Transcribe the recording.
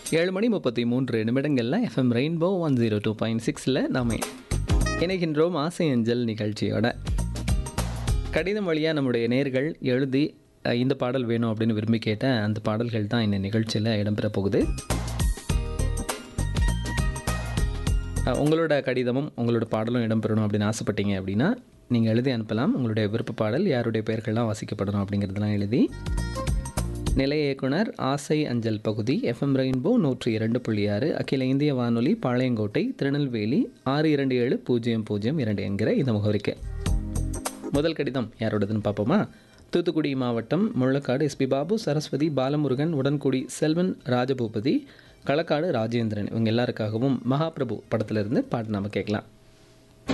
ஏழு மணி முப்பத்தி மூன்று நிமிடங்களில் FM rainbow one zero two point சிக்ஸில் நாம் இணைகின்றோம் ஆசை அஞ்சல் நிகழ்ச்சியோட கடிதம் வழியாக நம்முடைய நேர்கள் எழுதி அஹ், இந்த பாடல் வேணும் அப்படின்னு விரும்பி கேட்ட அந்த பாடல்கள் தான் இந்த நிகழ்ச்சியில் இடம்பெற போகுது அஹ், உங்களோட கடிதமும் உங்களோட பாடலும் இடம்பெறணும் அப்படின்னு ஆசைப்பட்டீங்க அப்படின்னா நீங்கள் எழுதி அனுப்பலாம் உங்களுடைய விருப்ப பாடல் யாருடைய பெயர்கள்லாம் வாசிக்கப்படணும் அப்படிங்கிறதெல்லாம் எழுதி நிலைய இயக்குனர் ஆசை அஞ்சல் பகுதி எஃப்எம் ரெயின்போ நூற்றி இரண்டு புள்ளி ஆறு அகில இந்திய வானொலி பாளையங்கோட்டை திருநெல்வேலி ஆறு இரண்டு ஏழு பூஜ்ஜியம் பூஜ்ஜியம் இரண்டு என்கிற இந்த முகவரிக்கு முதல் கடிதம் யாரோடதுன்னு பார்ப்போமா தூத்துக்குடி மாவட்டம் முள்ளக்காடு எஸ்பி பாபு சரஸ்வதி பாலமுருகன் உடன்குடி செல்வன் ராஜபூபதி களக்காடு ராஜேந்திரன் இவங்க எல்லாருக்காகவும் மகாபிரபு படத்திலிருந்து பாட்டு நாம கேட்கலாம்